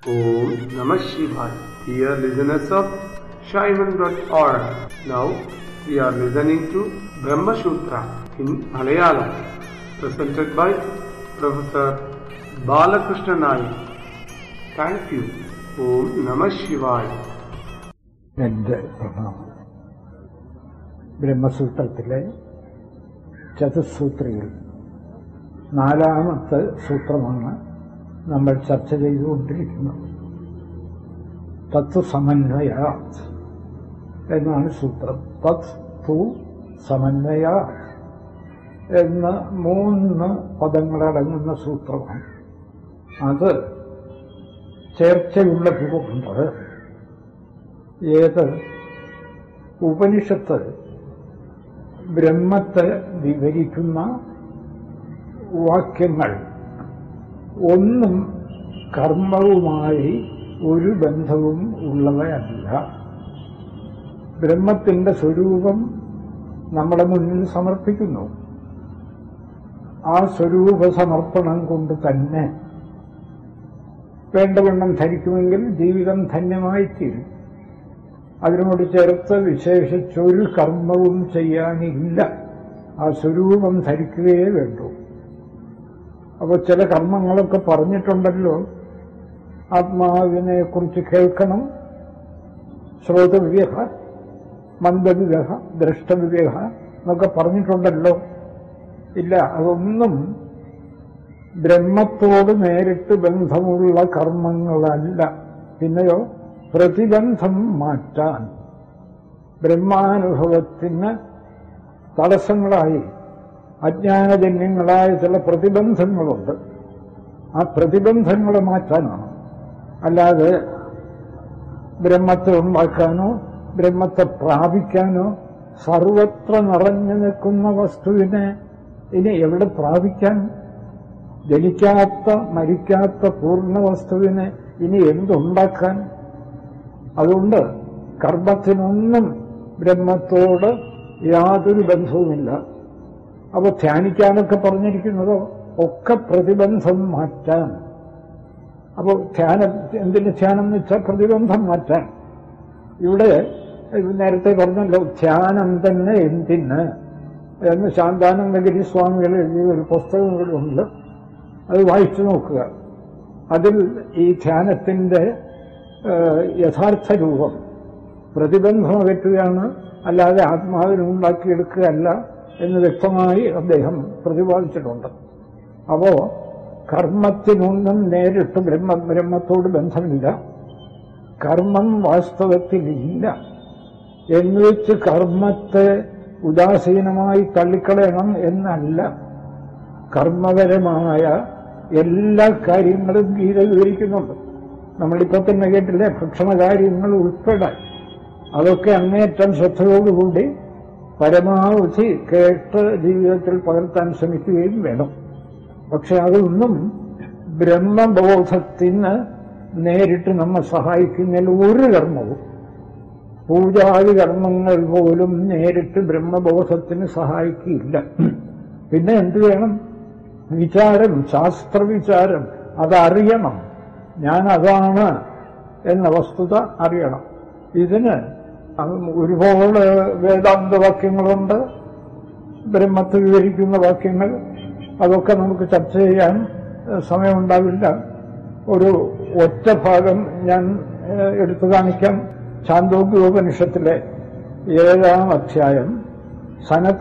Om Namah Shivaya. Dear listeners of Shaivan.org, now we are listening to Brahma Sutra in Malayalam, presented by Professor Balakrishna Nayak. Thank you. Om Namah Shivaya. എൻ്റെ പ്രണാമം ബ്രഹ്മസൂത്രത്തിലെ ചതുസൂത്രികൾ നാലാമത്തെ സൂത്രമാണ് നമ്മൾ ചർച്ച ചെയ്തുകൊണ്ടിരിക്കുന്നത് തത്വസമന്വയാത് എന്നാണ് സൂത്രം തത് തു സമന്വയാത് എന്ന മൂന്ന് പദങ്ങളടങ്ങുന്ന സൂത്രമാണ് അത് ചേർച്ചയുള്ളതുകൊണ്ട് ഏത് ഉപനിഷത്ത് ബ്രഹ്മത്തെ വിവരിക്കുന്ന വാക്യങ്ങൾ ഒന്നും കർമ്മവുമായി ഒരു ബന്ധവും ഉള്ളവയല്ല ബ്രഹ്മത്തിന്റെ സ്വരൂപം നമ്മുടെ മുന്നിൽ സമർപ്പിക്കുന്നു ആ സ്വരൂപ സമർപ്പണം കൊണ്ട് തന്നെ വേണ്ടവണ്ണം ധരിക്കുമെങ്കിൽ ജീവിതം ധന്യമായി തീരും അതിനോട് ചേർത്ത് വിശേഷിച്ചൊരു കർമ്മവും ചെയ്യാനില്ല ആ സ്വരൂപം ധരിക്കുകയേ വേണ്ടൂ അപ്പോൾ ചില കർമ്മങ്ങളൊക്കെ പറഞ്ഞിട്ടുണ്ടല്ലോ ആത്മാവിനെ കുറിച്ച് കേൾക്കണം ശ്രോതവിവേഹ മന്ദവിവേഹ ദ്രഷ്ടവിവേഹ എന്നൊക്കെ പറഞ്ഞിട്ടുണ്ടല്ലോ ഇല്ല അതൊന്നും ബ്രഹ്മത്തോട് നേരിട്ട് ബന്ധമുള്ള കർമ്മങ്ങളല്ല പിന്നെയോ പ്രതിബന്ധം മാറ്റാൻ ബ്രഹ്മാനുഭവത്തിന് തടസ്സങ്ങളായി അജ്ഞാനജന്യങ്ങളായ ചില പ്രതിബന്ധങ്ങളുണ്ട് ആ പ്രതിബന്ധങ്ങളെ മാറ്റാനാണ് അല്ലാതെ ബ്രഹ്മത്തെ ഉണ്ടാക്കാനോ ബ്രഹ്മത്തെ പ്രാപിക്കാനോ സർവത്ര നിറഞ്ഞു നിൽക്കുന്ന വസ്തുവിനെ ഇനി എവിടെ പ്രാപിക്കാൻ ജനിക്കാത്ത മരിക്കാത്ത പൂർണ്ണ വസ്തുവിനെ ഇനി എന്തുണ്ടാക്കാൻ അതുകൊണ്ട് കർമ്മത്തിനൊന്നും ബ്രഹ്മത്തോട് യാതൊരു ബന്ധവുമില്ല അപ്പോൾ ധ്യാനിക്കാനൊക്കെ പറഞ്ഞിരിക്കുന്നതോ ഒക്കെ പ്രതിബന്ധം മാറ്റാൻ അപ്പോൾ ധ്യാനം എന്തിന് ധ്യാനം എന്ന് വെച്ചാൽ പ്രതിബന്ധം മാറ്റാൻ ഇവിടെ നേരത്തെ പറഞ്ഞല്ലോ ധ്യാനം തന്നെ എന്തിന് എന്ന് ശാന്താനന്ദഗിരി സ്വാമികൾ എഴുതിയ ഒരു പുസ്തകം കൂടെ ഉണ്ട് അത് വായിച്ചു നോക്കുക അതിൽ ഈ ധ്യാനത്തിന്റെ യഥാർത്ഥ രൂപം പ്രതിബന്ധം അകറ്റുകയാണ് അല്ലാതെ ആത്മാവിനെ ഉണ്ടാക്കിയെടുക്കുകയല്ല എന്ന് വ്യക്തമായി അദ്ദേഹം പ്രതിപാദിച്ചിട്ടുണ്ട് അപ്പോ കർമ്മത്തിനൊന്നും നേരിട്ട് ബ്രഹ്മ ബ്രഹ്മത്തോട് ബന്ധമില്ല കർമ്മം വാസ്തവത്തിൽ ഇല്ല എന്ന് വെച്ച് കർമ്മത്തെ ഉദാസീനമായി തള്ളിക്കളയണം എന്നല്ല കർമ്മപരമായ എല്ലാ കാര്യങ്ങളും ഗീത വിവരിക്കുന്നുണ്ട് നമ്മളിപ്പോ തന്നെ കേട്ടില്ലേ ഭക്ഷണകാര്യങ്ങൾ ഉൾപ്പെടെ അതൊക്കെ അങ്ങേറ്റം ശ്രദ്ധയോടുകൂടി പരമാവധി കേട്ട് ജീവിതത്തിൽ പകർത്താൻ ശ്രമിക്കുകയും വേണം പക്ഷെ അതൊന്നും ബ്രഹ്മബോധത്തിന് നേരിട്ട് നമ്മെ സഹായിക്കുന്നതിൽ ഒരു കർമ്മവും പൂജാതി കർമ്മങ്ങൾ പോലും നേരിട്ട് ബ്രഹ്മബോധത്തിന് സഹായിക്കില്ല പിന്നെ എന്ത് വേണം വിചാരം ശാസ്ത്രവിചാരം അതറിയണം ഞാൻ അതാണ് എന്ന വസ്തുത അറിയണം ഇതിന് ഒരുപാട് വേദാന്ത വാക്യങ്ങളുണ്ട് ബ്രഹ്മത്തെ വിവരിക്കുന്ന വാക്യങ്ങൾ അതൊക്കെ നമുക്ക് ചർച്ച ചെയ്യാൻ സമയമുണ്ടാവില്ല ഒരു ഒറ്റ ഭാഗം ഞാൻ എടുത്തു കാണിക്കാം ചാന്തോഗ്യോപനിഷത്തിലെ ഏഴാം അധ്യായം സനത്